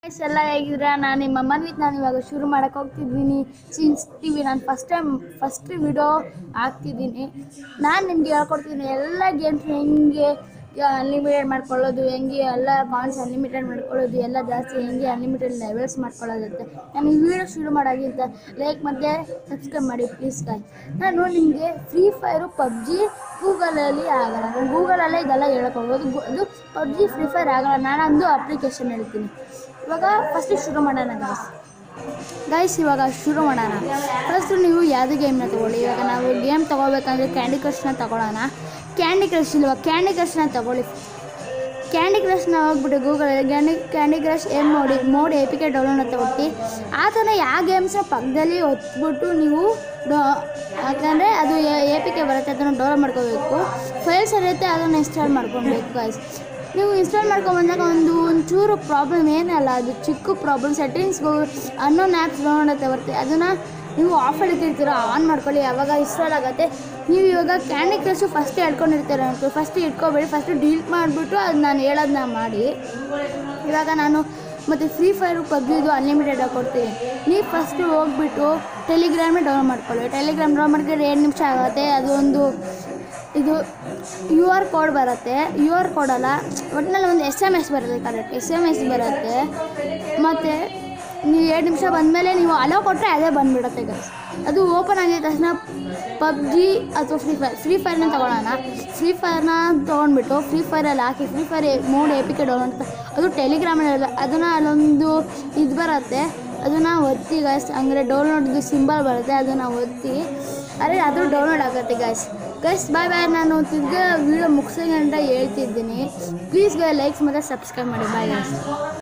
guys ಎಲ್ಲ ಹೇಗಿದ್ದೀರಾ ನಾನು ನಿಮ್ಮ ಮನ್ವಿತ್ ನಾನು ಇವಾಗ ಶುರು ಮಾಡಕ್ಕೆ ಹೋಗ್ತಿದ್ದೀನಿ ಚಿನ್ಸ್ ಟಿ ವಿ ನಾನು ಫಸ್ಟ್ ಟೈಮ್ ಫಸ್ಟ್ ವಿಡಿಯೋ ಹಾಕ್ತಿದ್ದೀನಿ ನಾನು ನಿಮಗೆ ಹೇಳ್ಕೊಡ್ತೀನಿ ಎಲ್ಲ ಗೇಮ್ಸ್ ಹೆಂಗೆ ಅನ್ಲಿಮಿಟೆಡ್ ಮಾಡ್ಕೊಳ್ಳೋದು ಹೆಂಗೆ ಎಲ್ಲ ಕಾಯಿನ್ಸ್ ಅನ್ಲಿಮಿಟೆಡ್ ಮಾಡ್ಕೊಳ್ಳೋದು ಎಲ್ಲ ಜಾಸ್ತಿ ಹೆಂಗೆ ಅನ್ಲಿಮಿಟೆಡ್ ಲೆವೆಲ್ಸ್ ಮಾಡ್ಕೊಳ್ಳೋದಂತೆ ನಾನು ಈ ವಿಡಿಯೋ ಶುರು ಮಾಡೋಕ್ಕಿಂತ ಲೈಕ್ ಮತ್ತು ಸಬ್ಸ್ಕ್ರೈಬ್ ಮಾಡಿ ಪ್ಲೀಸ್ ಗಾಯ್ ನಾನು ನಿಮಗೆ ಫ್ರೀ ಫೈರು ಪಬ್ಜಿ ಗೂಗಲಲ್ಲಿ ಆಗಲ್ಲ ನಾನು ಗೂಗಲಲ್ಲೇ ಇದೆಲ್ಲ ಹೇಳೋಕ್ಕೋಗೋದು ಗು- ಅದು ಪಬ್ಜಿ ಫ್ರೀ ಫೈರ್ ಆಗಲ್ಲ ನಾನೊಂದು ಅಪ್ಲಿಕೇಶನ್ ಹೇಳ್ತೀನಿ ಇವಾಗ ಫಸ್ಟ್ ಶುರು ಮಾಡೋಣ ಗೈಸ್ ಗೈಸ್ ಇವಾಗ ಶುರು ಮಾಡೋಣ ಫಸ್ಟ್ ನೀವು ಯಾವುದೇ ಗೇಮ್ನ ತಗೊಳ್ಳಿ ಇವಾಗ ನಾವು ಗೇಮ್ ತೊಗೋಬೇಕಂದ್ರೆ ಕ್ಯಾಂಡಿ ಕ್ರಶ್ನ ತಗೊಳ್ಳೋಣ ಕ್ಯಾಂಡಿ ಕ್ರಶ್ ಇಲ್ವಾ ಕ್ಯಾಂಡಿ ಕ್ರಶ್ನ ತಗೊಳ್ಳಿ ಕ್ಯಾಂಡಿ ಕ್ರಶ್ನ ಹೋಗ್ಬಿಟ್ಟು ಗೂಗಲಲ್ಲಿ ಕ್ಯಾಂಡಿ ಕ್ಯಾಂಡಿ ಕ್ರಶ್ ಏನು ನೋಡಿ mod A P K download ಅಂತ ಒತ್ತಿ ಆ ಥರ ಯಾವ ಗೇಮ್ಸ್ನ ಪಕ್ಕದಲ್ಲಿ ಒತ್ಬಿಟ್ಟು ನೀವು ಡೋ ಯಾಕಂದರೆ ಅದು ಎ ಪಿ ಕೆ ಬರುತ್ತೆ ಅದನ್ನು ಡೌನ್ಲೋಡ್ ಮಾಡ್ಕೋಬೇಕು ಫೈಲ್ಸ್ ಇರುತ್ತೆ ಅದನ್ನು ಇನ್ಸ್ಟಾಲ್ ಮಾಡ್ಕೊಬೇಕು ಗೈಸ್ ನೀವು ಇನ್ಸ್ಟಾಲ್ ಮಾಡ್ಕೊಂಬಂದಾಗ ಒಂದು ಒಂಚೂರು ಪ್ರಾಬ್ಲಮ್ ಏನಲ್ಲ ಅದು ಚಿಕ್ಕ ಪ್ರಾಬ್ಲಮ್ ಸೆಟ್ಟಿಂಗ್ಸ್ಗೆ ಅನ್ನೋನ್ ಆ್ಯಪ್ಸ್ ಡೌನ್ಲೋಡ್ ಅಂತ ಬರುತ್ತೆ ಅದನ್ನು ನೀವು ಆಫ್ ಇಟ್ಟಿರ್ತೀರ ಆನ್ ಮಾಡ್ಕೊಳ್ಳಿ ಯಾವಾಗ ಇನ್ಸ್ಟಾಲ್ ಆಗುತ್ತೆ ನೀವು ಇವಾಗ ಕ್ಯಾಂಡಿ ಕ್ರಶು ಫಸ್ಟ್ ಹೇಳ್ಕೊಂಡಿರ್ತೀರ ಅನ್ಕೊ ಫಸ್ಟ್ ಇಟ್ಕೊಬೇಡಿ ಫಸ್ಟ್ ಡಿಲೀಟ್ ಮಾಡಿಬಿಟ್ಟು ಅದು ನಾನು ಹೇಳೋದನ್ನ ಮಾಡಿ ಇವಾಗ ನಾನು ಮತ್ತು ಫ್ರೀ ಫೈರು ಪಬ್ಜಿದು ಅನ್ಲಿಮಿಟೆಡ್ ಕೊಡ್ತೀನಿ ನೀವು ಫಸ್ಟು ಹೋಗ್ಬಿಟ್ಟು ಟೆಲಿಗ್ರಾಮೇ ಡೌನ್ಲೋಡ್ ಮಾಡ್ಕೊಳ್ಳಿ ಟೆಲಿಗ್ರಾಮ್ ಡೌನ್ಲೋಡ್ ಮಾಡಿದ್ರೆ ಎರಡು ನಿಮಿಷ ಆಗುತ್ತೆ ಅದು ಒಂದು ಇದು ಯು ಆರ್ ಕೋಡ್ ಬರುತ್ತೆ ಯು ಆರ್ ಕೋಡ್ ಅಲ್ಲ ಒಟ್ಟಿನಲ್ಲಿ ಒಂದು ಎಸ್ ಎಮ್ ಎಸ್ ಬರುತ್ತೆ ಕರೆಕ್ಟ್ ಎಸ್ ಎಮ್ ಎಸ್ ಬರುತ್ತೆ ಮತ್ತು ನೀವು ಎರಡು ನಿಮಿಷ ಬಂದಮೇಲೆ ನೀವು ಅಲೋ ಕೊಟ್ಟರೆ ಅದೇ ಬಂದುಬಿಡುತ್ತೆ ಗೈಸ್ ಅದು ಓಪನ್ ಆಗಿದ ತಕ್ಷಣ ಪಬ್ಜಿ ಅಥವಾ ಫ್ರೀ ಫೈರ್ ಫ್ರೀ ಫೈರ್ನ ತೊಗೊಳೋಣ ಫ್ರೀ ಫೈರ್ನ ತೊಗೊಂಡ್ಬಿಟ್ಟು ಫ್ರೀ ಫೈರಲ್ಲಿ ಹಾಕಿ free fire mod A P K download ಅದು ಟೆಲಿಗ್ರಾಮಲ್ಲಿ ಅದನ್ನು ಅಲ್ಲೊಂದು ಇದು ಬರುತ್ತೆ ಅದನ್ನು ಒತ್ತಿ ಗೈಸ್ ಅಂದರೆ ಡೌನ್ಲೋಡ್ದು ಸಿಂಬಲ್ ಬರುತ್ತೆ ಅದನ್ನು ಒತ್ತಿ ಅರೆ ಅದು ಡೌನ್ಲೋಡ್ ಆಗುತ್ತೆ ಗೈಸ್ ಗೈಸ್ ಬಾಯ್ ಬಾಯ್ ನಾನು ತಿರ್ಗಾ ವೀಡಿಯೋ ಮುಗಿಸೋಂಗಂಟ ಹೇಳ್ತಿದ್ದೀನಿ ಪ್ಲೀಸ್ ಗೈ ಲೈಕ್ಸ್ ಮತ್ತು ಸಬ್ಸ್ಕ್ರೈಬ್ ಮಾಡಿ ಬಾಯ್ ಗೈಸ್